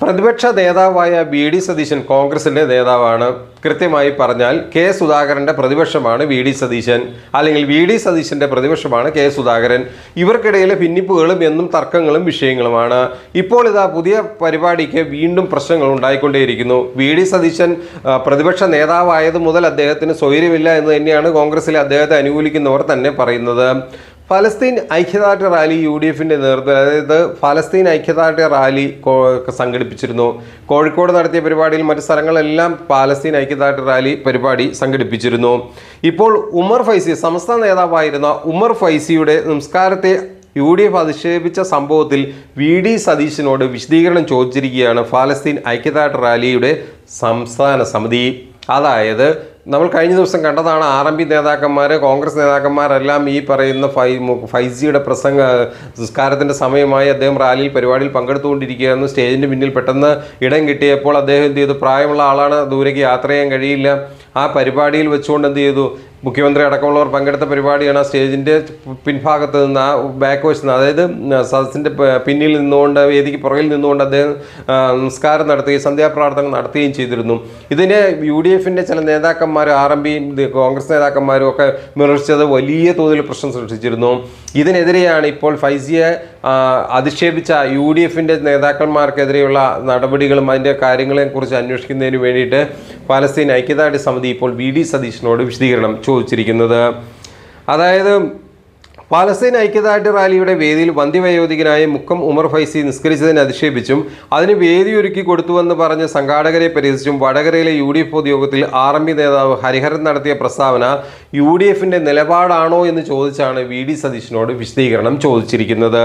പ്രതിപക്ഷ നേതാവായ V D Satheesan കോൺഗ്രസിന്റെ നേതാവാണ് കൃത്യമായി പറഞ്ഞാൽ കെ സുധാകരന്റെ പ്രതിപക്ഷമാണ് വി ഡി സതീശൻ അല്ലെങ്കിൽ വി ഡി സതീശന്റെ പ്രതിപക്ഷമാണ് കെ സുധാകരൻ ഇവർക്കിടയിലെ ഭിന്നിപ്പുകളും എന്നും തർക്കങ്ങളും വിഷയങ്ങളുമാണ് ഇപ്പോൾ ഇതാ പുതിയ പരിപാടിക്ക് വീണ്ടും പ്രശ്നങ്ങൾ ഉണ്ടായിക്കൊണ്ടേയിരിക്കുന്നു വി ഡി സതീശൻ ആ, പ്രതിപക്ഷ നേതാവായത് മുതൽ അദ്ദേഹത്തിന് സ്വൈര്യമില്ല എന്ന് തന്നെയാണ് കോൺഗ്രസിലെ അദ്ദേഹത്തെ അനുകൂലിക്കുന്നവർ തന്നെ പറയുന്നത് ഫലസ്തീൻ ഐക്യദാർഢ്യ റാലി യു ഡി എഫിന്റെ നേതൃത്വത്തിൽ അതായത് ഫലസ്തീൻ ഐക്യദാർഢ്യ റാലി കോ- സംഘടിപ്പിച്ചിരുന്നു കോഴിക്കോട് നടത്തിയ പരിപാടിയിൽ മറ്റു സ്ഥലങ്ങളെല്ലാം പാലസ്തീൻ ഐക്യദാർഢ്യ റാലി പരിപാടി സംഘടിപ്പിച്ചിരുന്നു ഇപ്പോൾ ഉമർ ഫൈസി സംസ്ഥാന നേതാവായിരുന്ന ഉമർ ഫൈസിയുടെ സംസ്കാരത്തെ യു ഡി എഫ് അധിക്ഷേപിച്ച സംഭവത്തിൽ വി ഡി സതീശനോട് വിശദീകരണം ചോദിച്ചിരിക്കുകയാണ് ഫലസ്തീൻ ഐക്യദാർഢ്യ റാലിയുടെ സംസ്ഥാന സമിതി അതായത് നമ്മൾ കഴിഞ്ഞ ദിവസം കണ്ടതാണ് ആർ എം പി നേതാക്കന്മാർ കോൺഗ്രസ് നേതാക്കന്മാരെല്ലാം ഈ പറയുന്ന ഫൈ മു- ഫൈസിയുടെ പ്രസംഗ സംസ്കാരത്തിൻ്റെ സമയമായി അദ്ദേഹം റാലിയിൽ പരിപാടിയിൽ പങ്കെടുത്തുകൊണ്ടിരിക്കുകയായിരുന്നു സ്റ്റേജിൻ്റെ പിന്നിൽ പെട്ടെന്ന് ഇടം കിട്ടിയപ്പോൾ അദ്ദേഹം എന്ത് ചെയ്തു പ്രായമുള്ള ആളാണ് ദൂരേക്ക് യാത്ര ചെയ്യാൻ കഴിയില്ല ആ പരിപാടിയിൽ വെച്ചുകൊണ്ട് എന്ത് ചെയ്തു മുഖ്യമന്ത്രി അടക്കമുള്ളവർ പങ്കെടുത്ത പരിപാടിയാണ് ആ സ്റ്റേജിൻ്റെ പിൻഭാഗത്ത് നിന്ന് ആ ബാക്ക് വശത്ത് നിന്ന് അതായത് സദസ്സിൻ്റെ പ- പിന്നിൽ നിന്നുകൊണ്ട് വേദിക്ക് പുറകിൽ നിന്നുകൊണ്ട് അദ്ദേഹം ആ, നമസ്കാരം നടത്തുകയും സന്ധ്യാപ്രാർത്ഥന നടത്തുകയും ചെയ്തിരുന്നു ഇതിനെ യു ഡി എഫിൻ്റെ ചില നേതാക്കന്മാർ ആർ എം പിയും കോൺഗ്രസ് നേതാക്കന്മാരും ഒക്കെ വിമർശിച്ചത് വലിയ തോതിൽ പ്രശ്നം സൃഷ്ടിച്ചിരുന്നു ഇതിനെതിരെയാണ് ഇപ്പോൾ ഫൈസിയെ ആ, അധിക്ഷേപിച്ച യു ഡി എഫിൻ്റെ നേതാക്കന്മാർക്കെതിരെയുള്ള നടപടികളും അതിൻ്റെ കാര്യങ്ങളെയും കുറിച്ച് അന്വേഷിക്കുന്നതിന് വേണ്ടിയിട്ട് പാലസ്തീൻ ഐക്യദാർഢ്യ സമിതി ഇപ്പോൾ വി ഡി സതീശനോട് വിശദീകരണം ചോദിച്ചിരിക്കുന്നത് അതായത് പാലസ്തീൻ ഐക്യദാർഢ്യ റാലിയുടെ വേദിയിൽ വന്ധ്യവയോധികനായ മുക്കം ഉമർ ഫൈസി നിസ്കരിച്ചതിനെ അധിക്ഷേപിച്ചും അതിന് വേദിയൊരുക്കി കൊടുത്തുവെന്ന് പറഞ്ഞ് സംഘാടകരെ പരിഹസിച്ചും വടകരയിലെ യു ഡി എഫ് പൊതുയോഗത്തിൽ ആർ എം പി നേതാവ് ഹരിഹരൻ നടത്തിയ പ്രസ്താവന യു ഡി എഫിന്റെ നിലപാടാണോ എന്ന് ചോദിച്ചാണ് വി ഡി സതീശനോട് വിശദീകരണം ചോദിച്ചിരിക്കുന്നത്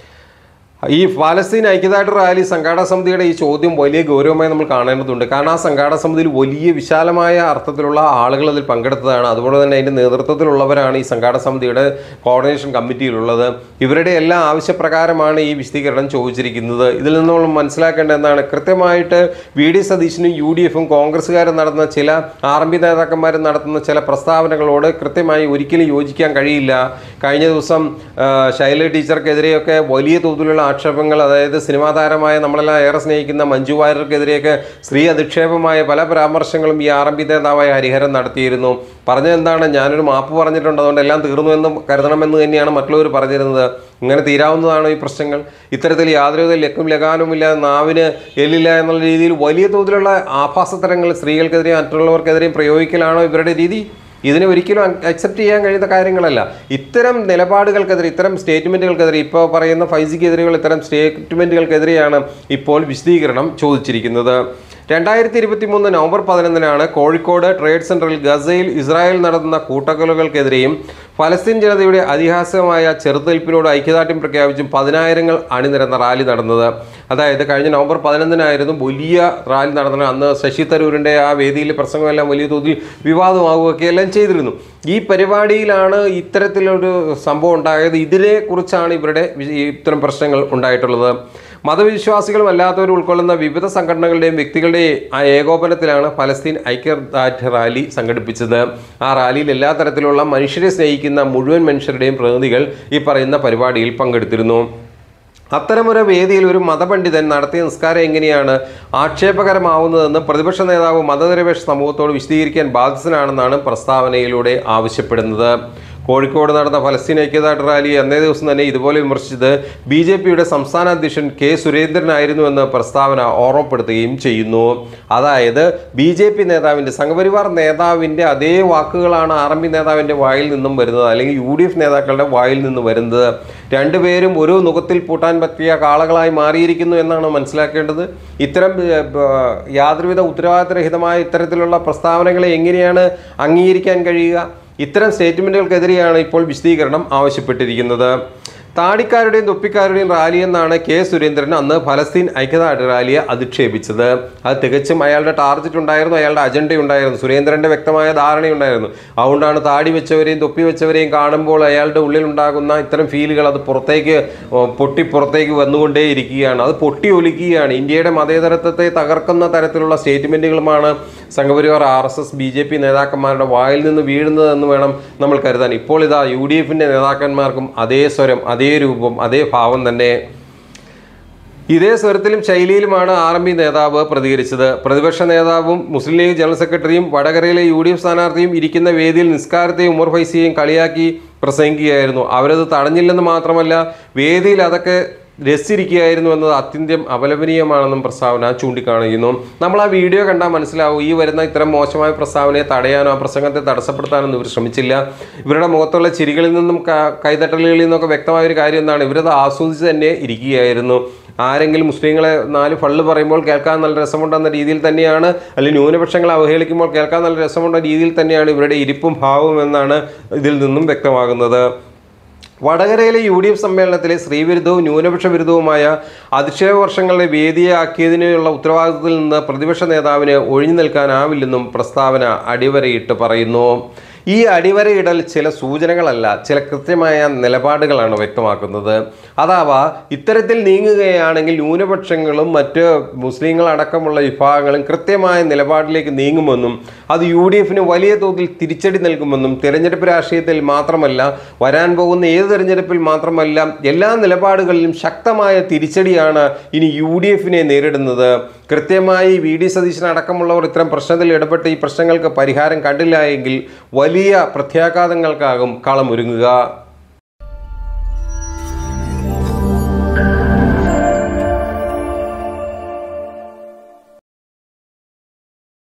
ഈ പാലസ്തീൻ ഐക്യദാർഢ്യ റാലി സംഘാടക സമിതിയുടെ ഈ ചോദ്യം വലിയ ഗൗരവമായി നമ്മൾ കാണേണ്ടതുണ്ട് കാരണം ആ സംഘാടക സമിതിയിൽ വലിയ വിശാലമായ അർത്ഥത്തിലുള്ള ആളുകൾ അതിൽ പങ്കെടുത്തതാണ് അതുപോലെ തന്നെ അതിൻ്റെ നേതൃത്വത്തിലുള്ളവരാണ് ഈ സംഘാടക സമിതിയുടെ കോർഡിനേഷൻ കമ്മിറ്റിയിലുള്ളത് ഇവരുടെ എല്ലാ ആവശ്യപ്രകാരമാണ് ഈ വിശദീകരണം ചോദിച്ചിരിക്കുന്നത് ഇതിൽ നിന്ന് നമ്മൾ മനസ്സിലാക്കേണ്ട എന്താണ് കൃത്യമായിട്ട് വി ഡി സതീശനും യു ഡി എഫും കോൺഗ്രസ്സുകാരും നടത്തുന്ന ചില ആർ എം പി നേതാക്കന്മാരും നടത്തുന്ന ചില പ്രസ്താവനകളോട് കൃത്യമായി ഒരിക്കലും യോജിക്കാൻ കഴിയില്ല കഴിഞ്ഞ ദിവസം ആ, ശൈല ടീച്ചർക്കെതിരെയൊക്കെ വലിയ തോതിലുള്ള ആക്ഷേപങ്ങൾ അതായത് സിനിമാ താരമായ നമ്മളെല്ലാം ഏറെ സ്നേഹിക്കുന്ന മഞ്ജു വാര്യർക്കെതിരെയൊക്കെ സ്ത്രീ അധിക്ഷേപമായ പല പരാമർശങ്ങളും ഈ ആർ എം പി നേതാവായ ഹരിഹരൻ നടത്തിയിരുന്നു പറഞ്ഞത് എന്താണ് ഞാനൊരു മാപ്പ് പറഞ്ഞിട്ടുണ്ട് അതുകൊണ്ട് എല്ലാം തീർന്നു എന്ന് കരുതണമെന്ന് തന്നെയാണ് മറ്റുള്ളവർ പറഞ്ഞിരുന്നത് ഇങ്ങനെ തീരാവുന്നതാണ് ഈ പ്രശ്നങ്ങൾ ഇത്തരത്തിൽ യാതൊരു ലക്കും ലഗാനുമില്ല നാവിന് എല്ലില്ല എന്നുള്ള രീതിയിൽ വലിയ തോതിലുള്ള ആഭാസത്തരങ്ങൾ സ്ത്രീകൾക്കെതിരെയും മറ്റുള്ളവർക്കെതിരെയും പ്രയോഗിക്കലാണോ ഇവരുടെ രീതി ഇതിനെ ഒരിക്കലും അക്സെപ്റ്റ് ചെയ്യാൻ കഴിയുന്ന കാര്യങ്ങളല്ല ഇത്തരം നിലപാടുകൾക്കെതിരെ ഇത്തരം സ്റ്റേറ്റ്മെൻറ്റുകൾക്കെതിരെ ഇപ്പോൾ പറയുന്ന ഫൈസിക്കെതിരെയുള്ള ഇത്തരം സ്റ്റേറ്റ്മെൻറ്റുകൾക്കെതിരെയാണ് ഇപ്പോൾ വിശദീകരണം ചോദിച്ചിരിക്കുന്നത് രണ്ടായിരത്തി ഇരുപത്തി മൂന്ന് നവംബർ പതിനൊന്നിനാണ് കോഴിക്കോട് ട്രേഡ് സെന്ററിൽ ഗസയിൽ ഇസ്രായേൽ നടത്തുന്ന കൂട്ടക്കൊലകൾക്കെതിരെയും ഫലസ്തീൻ ജനതയുടെ അതിഹാസമായ ചെറുതൽപ്പിനോട് ഐക്യദാർഢ്യം പ്രഖ്യാപിച്ചും പതിനായിരങ്ങൾ അണിനിരന്ന റാലി നടന്നത് അതായത് കഴിഞ്ഞ നവംബർ പതിനൊന്നിനായിരുന്നു വലിയ റാലി നടന്നത് അന്ന് ശശി തരൂരിൻ്റെ ആ വേദിയിലെ പ്രസംഗമെല്ലാം വലിയ തോതിൽ വിവാദമാവുകയൊക്കെ എല്ലാം ചെയ്തിരുന്നു ഈ പരിപാടിയിലാണ് ഇത്തരത്തിലൊരു സംഭവം ഉണ്ടായത് ഇതിനെക്കുറിച്ചാണ് ഇവരുടെ വി- ഇത്തരം പ്രശ്നങ്ങൾ ഉണ്ടായിട്ടുള്ളത് മതവിശ്വാസികളും അല്ലാത്തവരും ഉൾക്കൊള്ളുന്ന വിവിധ സംഘടനകളുടെയും വ്യക്തികളുടെയും ആ ഏകോപനത്തിലാണ് ഫലസ്തീൻ ഐക്യദാർഢ്യ റാലി സംഘടിപ്പിച്ചത് ആ റാലിയിൽ എല്ലാ തരത്തിലുള്ള മനുഷ്യരെ സ്നേഹിക്കുന്ന മുഴുവൻ മനുഷ്യരുടെയും പ്രതിനിധികൾ ഈ പറയുന്ന പരിപാടിയിൽ പങ്കെടുത്തിരുന്നു അത്തരമൊരു വേദിയിൽ ഒരു മതപണ്ഡിതൻ നടത്തിയ നിസ്കാരം എങ്ങനെയാണ് ആക്ഷേപകരമാവുന്നതെന്ന് പ്രതിപക്ഷ നേതാവ് മതനിരപേക്ഷ സമൂഹത്തോട് വിശദീകരിക്കാൻ ബാധ്യസ്ഥനാണെന്നാണ് പ്രസ്താവനയിലൂടെ ആവശ്യപ്പെടുന്നത് കോഴിക്കോട് നടന്ന ഫലസ്തീൻ ഐക്യദാർഢ്യ റാലി അന്നേ ദിവസം തന്നെ ഇതുപോലെ വിമർശിച്ചത് ബി ജെ പിയുടെ സംസ്ഥാന അധ്യക്ഷൻ കെ സുരേന്ദ്രനായിരുന്നുവെന്ന് പ്രസ്താവന ഓർമ്മപ്പെടുത്തുകയും ചെയ്യുന്നു അതായത് ബി ജെ പി നേതാവിൻ്റെ സംഘപരിവാർ നേതാവിൻ്റെ അതേ വാക്കുകളാണ് ആർ എം പി നേതാവിൻ്റെ വായിൽ നിന്നും വരുന്നത് അല്ലെങ്കിൽ യു ഡി എഫ് നേതാക്കളുടെ വായിൽ നിന്ന് വരുന്നത് രണ്ടുപേരും ഒരു മുഖത്തിൽ പൂട്ടാൻ പറ്റിയ കാളകളായി മാറിയിരിക്കുന്നു എന്നാണ് മനസ്സിലാക്കേണ്ടത് ഇത്തരം ഏർ, ബ- യാതൊരുവിധ ഉത്തരവാദിത്തരഹിതമായ ഇത്തരത്തിലുള്ള പ്രസ്താവനകളെ എങ്ങനെയാണ് അംഗീകരിക്കാൻ കഴിയുക ഇത്തരം സ്റ്റേറ്റ്മെൻറ്റുകൾക്കെതിരെയാണ് ഇപ്പോൾ വിശദീകരണം ആവശ്യപ്പെട്ടിരിക്കുന്നത് താടിക്കാരുടെയും തൊപ്പിക്കാരുടെയും റാലി എന്നാണ് കെ സുരേന്ദ്രൻ അന്ന് ഫലസ്തീൻ ഐക്യദാർഢ്യ റാലിയെ അധിക്ഷേപിച്ചത് അത് തികച്ചും അയാളുടെ ടാർഗറ്റ് ഉണ്ടായിരുന്നു അയാളുടെ അജണ്ട ഉണ്ടായിരുന്നു സുരേന്ദ്രന്റെ വ്യക്തമായ ധാരണയുണ്ടായിരുന്നു അതുകൊണ്ടാണ് താടി വെച്ചവരെയും തൊപ്പി വെച്ചവരെയും കാണുമ്പോൾ അയാളുടെ ഉള്ളിലുണ്ടാകുന്ന ഇത്തരം ഫീലുകൾ അത് പുറത്തേക്ക് ഓ, പൊട്ടി പുറത്തേക്ക് വന്നുകൊണ്ടേ ഇരിക്കുകയാണ് അത് പൊട്ടി ഒലിക്കുകയാണ് ഇന്ത്യയുടെ മതേതരത്വത്തെ തകർക്കുന്ന തരത്തിലുള്ള സ്റ്റേറ്റ്മെൻറ്റുകളുമാണ് Sangh Parivar R S S B J P നേതാക്കന്മാരുടെ വായിൽ നിന്ന് വീഴുന്നതെന്ന് വേണം നമ്മൾ കരുതാൻ ഇപ്പോൾ ഇതാ യു ഡി എഫിൻ്റെ നേതാക്കന്മാർക്കും അതേ സ്വരം അതേ രൂപം അതേ ഭാവം തന്നെ ഇതേ സ്വരത്തിലും ശൈലിയിലുമാണ് ആർ എം പി നേതാവ് പ്രതികരിച്ചത് പ്രതിപക്ഷ നേതാവും മുസ്ലിം ലീഗ് ജനറൽ സെക്രട്ടറിയും വടകരയിലെ യു ഡി എഫ് സ്ഥാനാർത്ഥിയും ഇരിക്കുന്ന വേദിയിൽ നിസ്കാരത്തെയും ഉമർ ഫൈസിയെയും കളിയാക്കി പ്രസംഗിക്കുകയായിരുന്നു അവരത് തടഞ്ഞില്ലെന്ന് മാത്രമല്ല വേദിയിൽ അതൊക്കെ രസിച്ചിരിക്കുകയായിരുന്നു എന്നത് അത്യന്തം അപലപനീയമാണെന്നും പ്രസ്താവന ചൂണ്ടിക്കാണിക്കുന്നു നമ്മൾ ആ വീഡിയോ കണ്ടാൽ മനസ്സിലാവും ഈ വരുന്ന ഇത്തരം മോശമായ പ്രസ്താവനയെ തടയാനോ ആ പ്രസംഗത്തെ തടസ്സപ്പെടുത്താനൊന്നും ഇവർ ശ്രമിച്ചില്ല ഇവരുടെ മുഖത്തുള്ള ചിരികളിൽ നിന്നും ക- കൈതട്ടലുകളിൽ നിന്നൊക്കെ വ്യക്തമായ ഒരു കാര്യം എന്താണ് ഇവരത് ആസ്വദിച്ച് തന്നെ ഇരിക്കുകയായിരുന്നു ആരെങ്കിലും മുസ്ലിങ്ങളെ നാല് ഫള്ള് പറയുമ്പോൾ കേൾക്കാൻ നല്ല രസമുണ്ടെന്ന രീതിയിൽ തന്നെയാണ് അല്ലെങ്കിൽ ന്യൂനപക്ഷങ്ങളെ അവഹേളിക്കുമ്പോൾ കേൾക്കാൻ നല്ല രസമുള്ള രീതിയിൽ തന്നെയാണ് ഇവരുടെ ഇരിപ്പും ഭാവവും എന്നാണ് ഇതിൽ നിന്നും വ്യക്തമാകുന്നത് വടകരയിലെ യു ഡി എഫ് സമ്മേളനത്തിലെ സ്ത്രീവിരുദ്ധവും ന്യൂനപക്ഷ വിരുദ്ധവുമായ അധിക്ഷേപ വർഷങ്ങളുടെ വേദിയാക്കിയതിനുള്ള ഉത്തരവാദിത്തത്തിൽ നിന്ന് പ്രതിപക്ഷ നേതാവിന് ഒഴിഞ്ഞു നിൽക്കാനാവില്ലെന്നും പ്രസ്താവന അടിവരയിട്ട് പറയുന്നു ഈ അടിവരയിടൽ ചില സൂചനകളല്ല ചില കൃത്യമായ നിലപാടുകളാണ് വ്യക്തമാക്കുന്നത് അതാവാ ഇത്തരത്തിൽ നീങ്ങുകയാണെങ്കിൽ ന്യൂനപക്ഷങ്ങളും മറ്റ് മുസ്ലിങ്ങളടക്കമുള്ള വിഭാഗങ്ങളും കൃത്യമായ നിലപാടിലേക്ക് നീങ്ങുമെന്നും അത് യു ഡി എഫിന് വലിയ തോതിൽ തിരിച്ചടി നൽകുമെന്നും തിരഞ്ഞെടുപ്പ് രാഷ്ട്രീയത്തിൽ മാത്രമല്ല വരാൻ പോകുന്ന ഏത് തിരഞ്ഞെടുപ്പിൽ മാത്രമല്ല എല്ലാ നിലപാടുകളിലും ശക്തമായ തിരിച്ചടിയാണ് ഇനി യു ഡി എഫിനെ നേരിടുന്നത് കൃത്യമായി വി ഡി സതീശൻ അടക്കമുള്ളവർ ഇത്തരം പ്രശ്നത്തിൽ ഇടപെട്ട് ഈ പ്രശ്നങ്ങൾക്ക് പരിഹാരം കണ്ടില്ല എങ്കിൽ വലിയ പ്രത്യാഘാതങ്ങൾക്കാകും കളമൊരുങ്ങുക